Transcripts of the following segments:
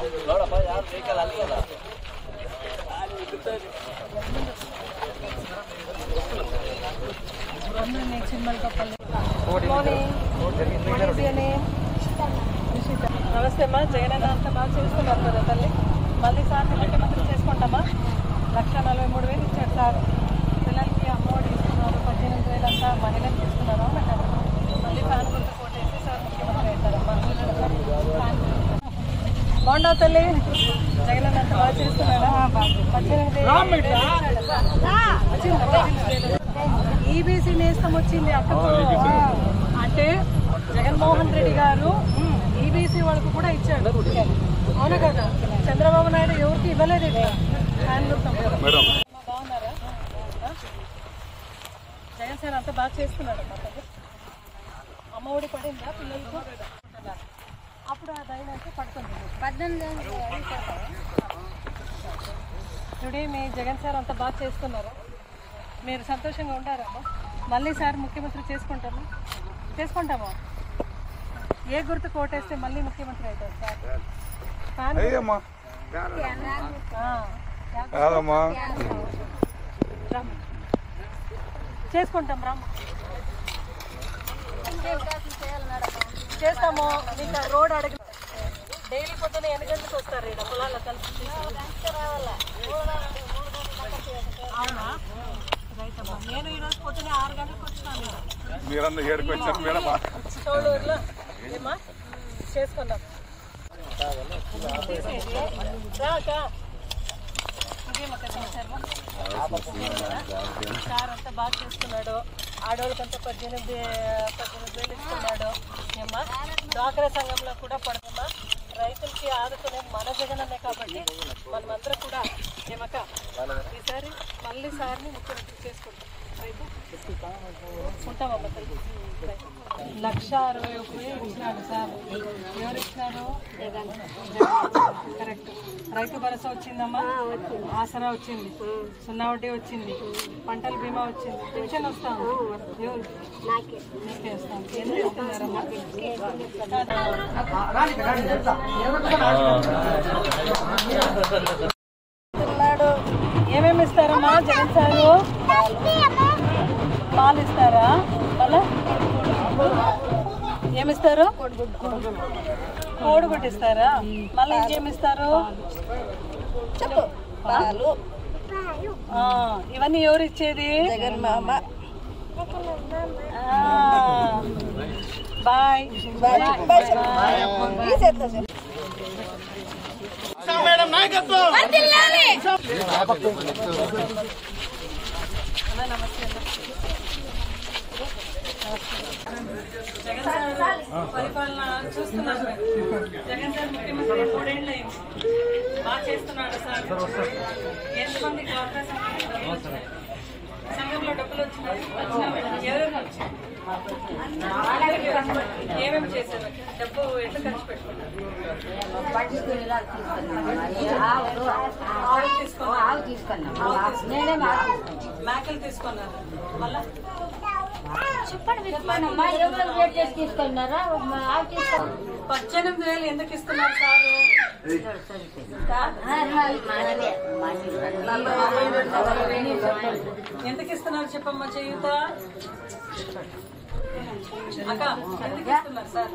నమస్తే అమ్మా జగన్ అన్న అంతా బాగా చేస్తున్నారు కదా తల్లి మళ్ళీ సార్ ముఖ్యమంత్రి చేసుకుంటామా లక్ష నలభై మూడు వేలు ఇచ్చారు సార్ పిల్లలకి అమ్మఒడి ఇస్తున్నారు పద్దెనిమిది వేలు అంతా మహిళలకు ఇస్తున్నారు అవునా కదా మళ్ళీ ఫ్యాన్ గుర్తు కోటేసి సార్ ముఖ్యమంత్రి అవుతారమ్మా ఫ్యాన్ గుర్తు. బాగుండవు తల్లి జగన్ అన్న అంతా బాగా చేస్తున్నాడా పద్దెనిమిది ఈబీసీ నేస్తం వచ్చింది అక్కకు అంటే జగన్మోహన్ రెడ్డి గారు ఈబీసీ వాళ్ళకు కూడా ఇచ్చాడు అవునా కదా చంద్రబాబు నాయుడు ఎవరికి ఇవ్వలేదు ఇట్లా ఫ్యాన్ గుర్తం. అమ్మా, బాగున్నారా ఆ? జగన్ సార్ అంతా బాగా చేస్తున్నాడు అమ్మా తల్లి అమ్మ ఒడి పడిందా పిల్లలకు అప్పుడు ఆ దైన అంటే పడుతుంది టుడే మీ జగన్ సార్ అంతా బాగా చేస్తున్నారు మీరు సంతోషంగా ఉంటారమ్మా మళ్ళీ సార్ ముఖ్యమంత్రి చేసుకుంటామా చేసుకుంటామా ఏ గుర్తు కోటేస్తే మళ్ళీ ముఖ్యమంత్రి అవుతారు సార్ ఫ్యాన్ అయ్యమ్మా ఆ, కాదమ్మా రామ్మ. చేసుకుంటాం రామ్మ చేస్తాము మీకు రోడ్ అడగ డైలీ పొద్దున ఎన్ని గంటలకు వస్తారు ఇక్కడ పొలాల్లో కలిసి అవునా రైట్ అమ్మా నేను ఈరోజు పొద్దున ఆరు గంటలకు వచ్చినాను ఇక్కడ. మీరందరూ ఏడుకు వచ్చారు మేడం తోడూరులో ఏమా చేసుకున్నాం రాక ఇదేమక్క చేశారు సార్ అంతా బాగా చేస్తున్నాడు ఆడవాళ్ళకంతా పద్దెనిమిది పద్దెనిమిది వేలు ఇస్తున్నాడు ఏమ్మా డ్వాక్రా సంఘంలో కూడా పడుతున్నా రైతులకి ఆదుకునే మన జగనన్నే కాబట్టి మనమందరం కూడా ఏమక్క ఈసారి మళ్ళీ సార్ని ముఖ్యమంత్రి చేసుకుంటాం రైతు ఉంటామమ్మా తల్లి. లక్ష అరవై ఒక వేలు ఇచ్చినాడు సార్ ఎవరు ఇచ్చినారు కరెక్ట్ రైతు భరోసా వచ్చిందమ్మా ఆసరా వచ్చింది సున్నా వడ్డీ వచ్చింది పంటల బీమా వచ్చింది పెన్షన్ వస్తాను ఎవరు నీకే వస్తాను ఎంత ఇస్తున్నారమ్మా ఇస్తున్నాడు. ఏమేమి ఇస్తారమ్మా జగన్ సారు పాలు ఇస్తారా మళ్ళా ఏమిస్తారు కోడిగుడ్డు ఇస్తారా మళ్ళీ ఇంకేమి ఇస్తారు పాలు ఆ, ఇవన్నీ ఎవరు ఇచ్చేది జగన్ మామ బాయ్ జగన్ సార్ పరిపాలన చూస్తున్నారు జగన్ సార్ ముఖ్యమంత్రి మూడేళ్ళు అయింది బాగా చేస్తున్నాడు సార్ ఎంతమంది డ్వాక్రా సంఘంలో వచ్చినాయి? సంఘంలో డబ్బులు వచ్చినాయి వచ్చినాయి ఎవరెవరు వచ్చాయి ఏమేమి చేశారు డబ్బు ఎట్లా ఖర్చు పెట్టుకున్నారు ఆవులు తీసుకున్నారు నేనే మేకలు తీసుకున్నారు మళ్ళా చెప్పండి చెప్పండమ్మా ఎవరు రేట్ చేసి తీసుకున్నారా ఆవు తీసుకున్నారు పద్దెనిమిది వేలు ఎందుకు ఇస్తున్నారు సారు ఎందుకు ఇస్తున్నారు చెప్పమ్మా చేయుత అక్క ఎందుకు ఇస్తున్నారు సార్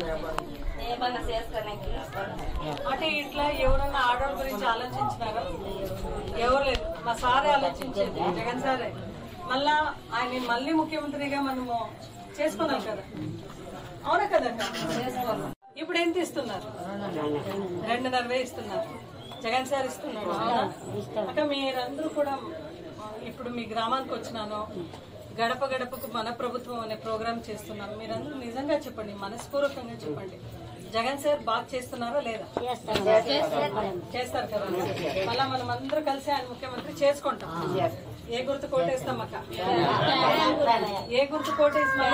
అంటే ఇట్లా ఎవరన్నా ఆడవాళ్ళ గురించి ఆలోచించినారా ఎవరు లేదు మా సారే ఆలోచించేది జగన్ సారే మళ్ళా ఆయన మళ్ళీ ముఖ్యమంత్రిగా మనము చేసుకున్నాం కదా అవునా కదక్క ఇప్పుడు ఎంత ఇస్తున్నారు రెండున్నర వే ఇస్తున్నారు జగన్ సార్ ఇస్తున్నారు అవునా? అక్క మీరందరూ కూడా ఇప్పుడు మీ గ్రామానికి వచ్చినాను గడప గడపకు మన ప్రభుత్వం అనే ప్రోగ్రామ్ చేస్తున్నాం మీరందరూ నిజంగా చెప్పండి మనస్పూర్వకంగా చెప్పండి జగన్ సార్ బాగా చేస్తున్నారా లేదా చేస్తారు కదా మళ్ళా మనం అందరూ కలిసి ఆయన ముఖ్యమంత్రి చేసుకుంటాం ఏ గుర్తు కోటేస్తాం అక్క ఏ గుర్తు కోటేస్తాం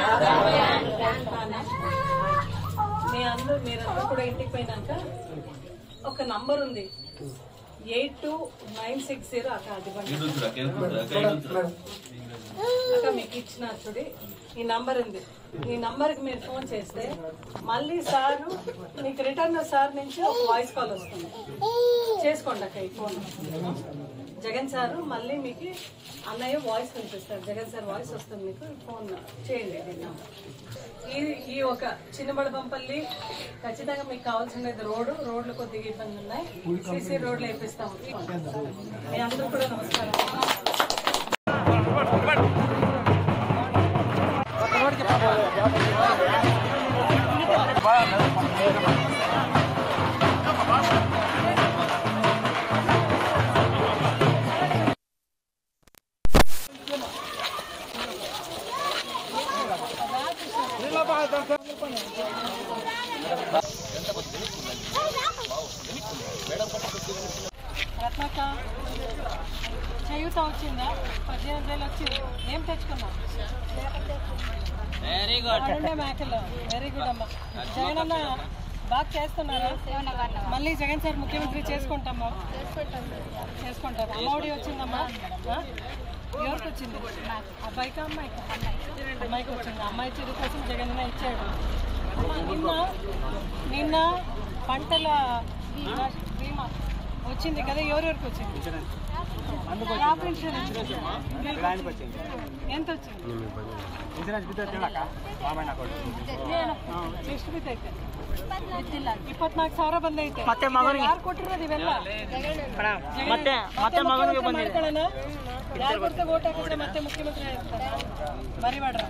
మీ అందరూ మీరందరూ కూడా ఇంటికి పోయినాక ఒక నంబర్ ఉంది eight two nine six zero అక్క అది ఇవ్వండి. అక్క మీకు ఇచ్చిన చూడి ఈ నంబర్ ఉంది ఈ నంబర్కి మీరు ఫోన్ చేస్తే మళ్ళీ సారు మీకు రిటర్న్ సార్ నుంచి ఒక వాయిస్ కాల్ వస్తుంది చేసుకోండి అక్క ఈ ఫోన్ జగన్ సార్ మళ్ళీ మీకు అన్నయ్య వాయిస్ వినిపిస్తారు జగన్ సార్ వాయిస్ వస్తుంది మీకు ఫోన్ చేయండి ఈ నంబర్ ఈ ఈ ఒక చిన్నబడబంపల్లి ఖచ్చితంగా మీకు కావాల్సినది రోడ్డు రోడ్లు కొద్దిగా ఇబ్బంది ఉన్నాయి సీసీ రోడ్లు వేపిస్తాం మీ అందరూ కూడా నమస్కారం రత్నక్క చేయూత వచ్చిందా పద్దెనిమిది వేలు వచ్చింది ఏం తెచ్చుకున్నావు వెరీ గుడ్ అడుండే మేకలు వెరీ గుడ్ అమ్మా జగన్ అన్న బాగా చేస్తున్నారా మళ్ళీ జగన్ సార్ ముఖ్యమంత్రి చేసుకుంటామా చేసుకుంటారు అమ్మఒడి వచ్చిందమ్మా ఆ? ఎవరికి వచ్చింది అబ్బాయికా అమ్మాయికి అమ్మాయికి వచ్చింది అమ్మాయి చదువు కోసం జగన్ అన్న ఇచ్చాడు అమ్మా, నిన్న నిన్న పంటల బీమా వచ్చింది కదా ఎవరెవరికి వచ్చింది క్రాప్ ఇన్సూరెన్స్ ఎంత వచ్చింది ಎಷ್ಟು ಬಿದ್ದೈತೆ ಇಪ್ಪತ್ನಾಲ್ಕು ಸಾವಿರ ಬಂದೈತೆ ಮತ್ತೆ ಮಗನಿಗೆ ಯಾರು ಕೊಟ್ಟಿರೋದು ಇವೆಲ್ಲ ಮತ್ತೆ ಮತ್ತೆ ಮಗನಿಗೆ ಬಂದಿದೆ ಯಾರು ಕೊಡ್ತಾ ಓಟ್ ಹಾಕಿದ್ರೆ ಮತ್ತೆ ಮುಖ್ಯಮಂತ್ರಿ ಆಗ್ತಾರೆ ಮರಿಬೇಡ್ರ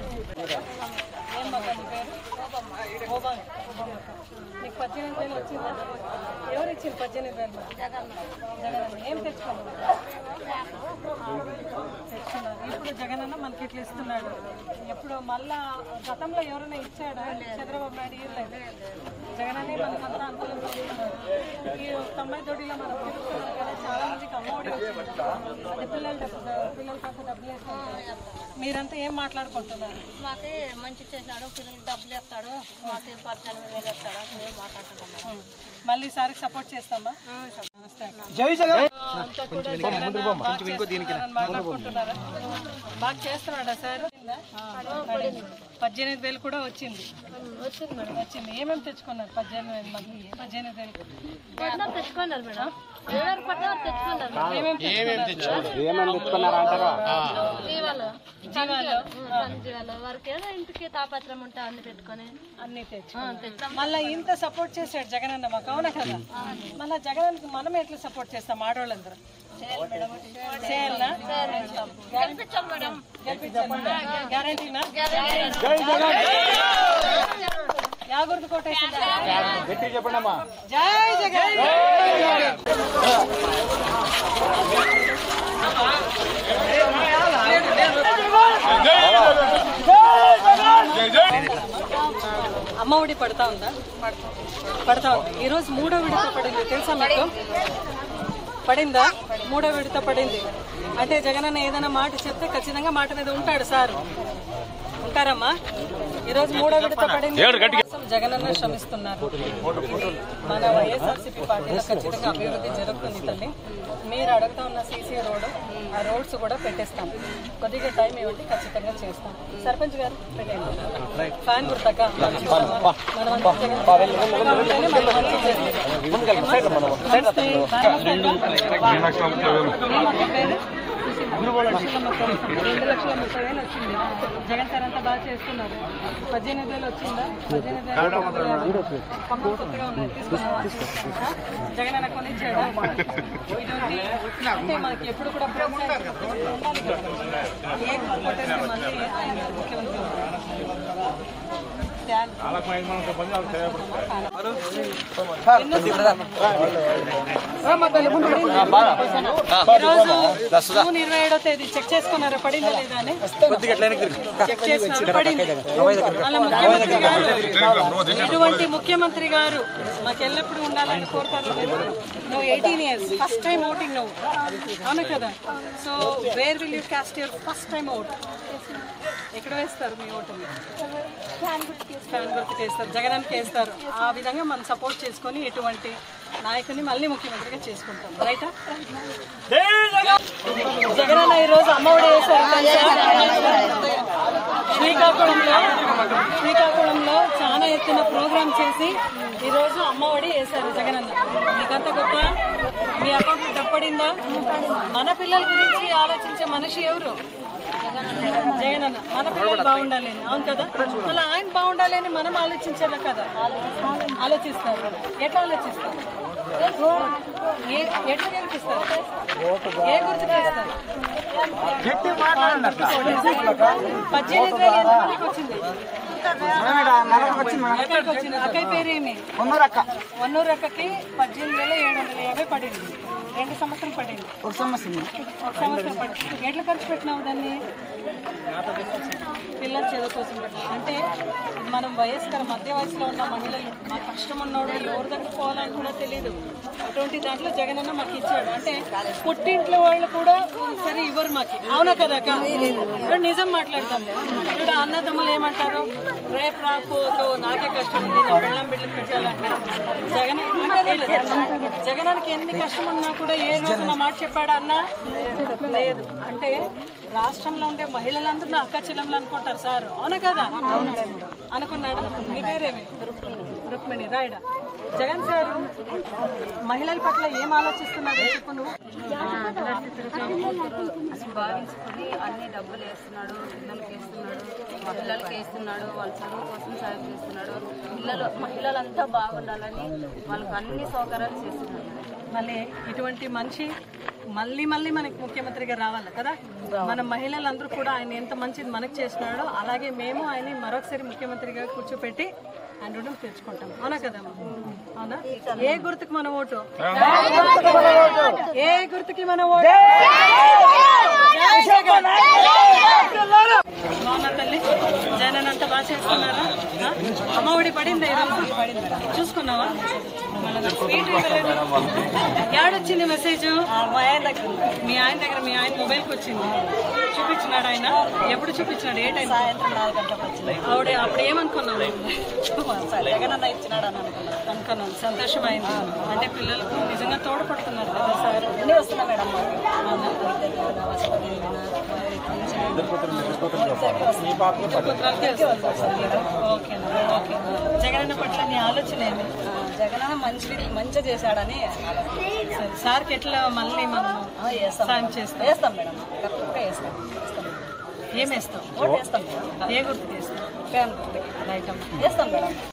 ఏం మగ నీ పేరు ఓబాంగ్ నీకు పద్దెనిమిది వేలు వచ్చిందా ఎవరు ఇచ్చింది పద్దెనిమిది వేలు జగన్ ఏం తెచ్చుకోండి తెచ్చుకున్నారు ఇప్పుడు జగన్ అన్న మనకి ఇట్లా ఇస్తున్నాడు ఎప్పుడు మళ్ళా గతంలో ఎవరైనా ఇచ్చాడా చంద్రబాబు నాయుడు ఇవ్వలేదు జగన్ అనే మనకంతా అనుకూలంగా ఇస్తున్నారు ఈ తొంభై తోటిలో మనం తిరుగుతున్నాం కదా చాలా మందికి అమ్మఒడి వచ్చింది అది పిల్లలు డబ్బు పిల్లల కాక డబ్బులు వేసుకుంటారు మీరంతా ఏం మాట్లాడుకుంటున్నారు మాకే మంచి చేసినాడు పిల్లలకి డబ్బులు ఇస్తాడు మాకు పద్దెనిమిది వేలు ఇస్తాడు మేము మాట్లాడుతున్నాం మళ్ళీ సార్కి సపోర్ట్ చేస్తామా నమస్తే అక్క. అంతా కూడా జగన్ అన్న బాగా చేస్తున్నారని మాట్లాడుకుంటున్నారా? బాగా చేస్తున్నాడా సార్ పద్దెనిమిది వేలు కూడా వచ్చింది వచ్చింది మేడం వచ్చింది ఏమేమి తెచ్చుకున్నారు పద్దెనిమిది వేలు మంది పద్దెనిమిది వేలు పట్నం తెచ్చుకున్నారు మేడం ఎవరు పట్నం తెచ్చుకున్నారు ఏమేమి తెచ్చుకున్నారు జీవాలు జీవాలు జీవాలు వారికి ఏదో ఇంటికి తాపత్రం ఉంటే అన్ని పెట్టుకొని అన్ని తెచ్చు మళ్ళీ ఇంత సపోర్ట్ చేశాడు జగన్ అన్న మాకు అవునా కదా మళ్ళీ జగన్ అన్నకి మనం ఎట్లా సపోర్ట్ చేస్తాం ఆడవాళ్ళందరూ చేయాలనా గెలిపించాలి మేడం గ్యారంటీనా యా గుర్తు కొట్టేసిందా జై జగన్ అమ్మ ఒడి పడతా ఉందా పడతా ఉంది ఈరోజు మూడో విడత పడింది తెలుసా మీకు పడిందా మూడో విడత పడింది అంటే జగనన్న ఏదైనా మాట చెప్తే ఖచ్చితంగా మాట మీద ఉంటాడు సార్ ఉంటారమ్మా ఈరోజు మూడో విడత పడింది కోసం జగనన్న శ్రమిస్తున్నారు మన వైఎస్ఆర్సీపీ పార్టీలో ఖచ్చితంగా అభివృద్ధి జరుగుతుంది తల్లి మీరు అడుగుతా ఉన్న సీసీ రోడ్ ఆ రోడ్స్ కూడా పెట్టేస్తాం కొద్దిగా టైం ఇవ్వండి ఖచ్చితంగా చేస్తాం సర్పంచ్ గారు పెట్టండి ఫ్యాన్ గుర్తక మనమంతా జగన్ ఉంటేనే మనం మంచి చేస్తాం. నమస్తే. ఫ్యాన్ గుర్తక. ఏమక్క పేరు? రెండు లక్షల ముప్పై వేలు వచ్చింది జగన్ సార్ అంతా బాగా చేస్తున్నారు పద్దెనిమిది వేలు వచ్చిందా పద్దెనిమిది వేలు పక్కన కొత్తగా ఉన్నాయి తీసుకున్నావా ఆ? జగన్ అన్న కొనిచ్చాడా ఇటువంటి అంటే మనకి ఎప్పుడు కూడా ప్రోత్సాహం ఉండాలి కదా. ఏ కొట్టేస్తే మళ్ళీ ఆయన ముఖ్యమంత్రి అవుతారు. ఈరోజు జూన్ ఇరవై ఏడో తేదీ చెక్ చేసుకున్నారా పడిందా లేదా అని చెక్ చేసుకున్నారు పడింది మళ్ళా ముఖ్యమంత్రి గారు ఇటువంటి ముఖ్యమంత్రి గారు మాకు ఎల్లప్పుడూ ఉండాలని కోరుతారు మీరు నువ్వు eighteen years first time voting నువ్వు అవును కదా so where will you cast your first time vote ఎక్కడ వేస్తారు మీ ఓటుని ఫ్యాన్ గుర్తుకు వేస్తారు జగనానికి వేస్తారు ఆ విధంగా మనం సపోర్ట్ చేసుకొని ఎటువంటి నాయకుని మళ్ళీ ముఖ్యమంత్రిగా చేసుకుంటాం రైటా జగనన్న ఈ రోజు అమ్మఒడి వేశారు శ్రీకాకుళంలో శ్రీకాకుళంలో చాలా ఎత్తున ప్రోగ్రామ్ చేసి ఈ రోజు అమ్మఒడి వేశారు జగనన్న మీకంతా గొప్ప మీ అకౌంట్ డబ్బడిందా మన పిల్లల గురించి ఆలోచించే మనిషి ఎవరు జగనన్న మన పిల్లలు బాగుండాలి అని అవును కదా మళ్ళీ ఆయన బాగుండాలి అని మనం ఆలోచించాలి కదా ఆలోచిస్తారు ఎట్లా ఆలోచిస్తారు ఏ ఎట్లా కనిపిస్తారు ఏ గుర్తు చేస్తారు పద్దెనిమిది వేలు ఎంతమందికి వచ్చింది ఎక్కడికి వచ్చింది అక్కయ్య పేరేమి వన్నూరు అక్కకి పద్దెనిమిది వేల ఏడు వందల యాభై పడింది రెండు సంవత్సరం పడింది ఒక సంవత్సరం ఒక సంవత్సరం పడింది ఎట్లా ఖర్చు పెట్టినావు దాన్ని పిల్లల చదువు కోసం పెట్టాలి అంటే మనం వయస్కర మధ్య వయసులో ఉన్న మహిళలు మా కష్టం ఉన్నోడు ఎవరి దగ్గర పోవాలని కూడా తెలియదు అటువంటి దాంట్లో జగనన్న మాకు ఇచ్చాడు అంటే పుట్టింట్లో వాళ్ళు కూడా సరే ఇవ్వరు మాకు అవునా కదా అక్క? ఇప్పుడు నిజం మాట్లాడతాం ఇప్పుడు అన్నదమ్ములు ఏమంటారు రేపు రాకపోతూ నాకే కష్టం ఉంది నా పెళ్ళం బిడ్డలు పెట్టాలంటారు జగన్ అంటారే లేదా? జగనానికి ఎన్ని కష్టం ఉన్నా కూడా ఏ రోజు నా మాట చెప్పాడా అన్నా లేదు అంటే రాష్ట్రంలో ఉండే మహిళలందరూ నా అక్క చెల్లెములు అనుకుంటారు సార్ అవునా కదా అనుకున్నాడు మీ పేరేమి రుక్మిణి రాయడా జగన్ సార్ మహిళల పట్ల ఏం ఆలోచిస్తున్నారు చెప్పు నువ్వు భావించుకొని అన్ని డబ్బులు వేస్తున్నాడు పిల్లలకి వేస్తున్నాడు మహిళలకి వేస్తున్నాడు వాళ్ళ చదువు కోసం సాయం చేస్తున్నాడు పిల్లలు మహిళలంతా బాగుండాలని వాళ్ళకి అన్ని సౌకర్యాలు చేస్తున్నాడు మళ్ళీ ఇటువంటి మనిషి మళ్ళీ మళ్ళీ మనకి ముఖ్యమంత్రిగా రావాలి కదా మన మహిళలందరూ కూడా ఆయన ఎంత మంచిది మనకు చేసినాడో అలాగే మేము ఆయన్ని మరొకసారి ముఖ్యమంత్రిగా కూర్చోపెట్టి ఆయన రుణం తెచ్చుకుంటాం అవునా కదా అవునా ఏ గుర్తుకు మన ఓటు ఏ గుర్తుకి మన ఓటు జై జగన్. బాగున్నా తల్లి జగన్ అంతా బాగా చేస్తున్నారా ఆ? అమ్మ ఒడి పడిందా ఈరోజు చూసుకున్నావా మళ్ళా స్వీట్ ఇవ్వలేదు. ఏడొచ్చింది మెసేజ్ మీ ఆయన దగ్గర మీ ఆయన మొబైల్ కి వచ్చింది చూపించినాడు ఆయన ఎప్పుడు చూపించినాడు ఏ టైం సాయంత్రం నాలుగు గంటలకు వచ్చింది ఆవిడ అప్పుడు ఏమనుకున్నావు జగనన్న ఇచ్చినాడు అని అనుకున్నాను సంతోషం అయింది అంటే పిల్లలకు నిజంగా తోడ్పడుతున్నారు కదా సార్ అన్నీ వస్తున్నా మేడం ఓకే ఓకే జగనన్న పట్ల నీ ఆలోచన ఏమి జగనన్న మంచి మంచిగా చేశాడని సరే సార్కి ఎట్లా మళ్ళీ మనం సాయం చేస్తాం వేస్తాం మేడం తప్పకుండా వేస్తాం ఏం వేస్తాం ఓటు వేస్తాం మేడం ఏ గుర్తుకు వేస్తాం ఫ్యాన్ గుర్తుకి. రైట్ అమ్మా వేస్తాం మేడం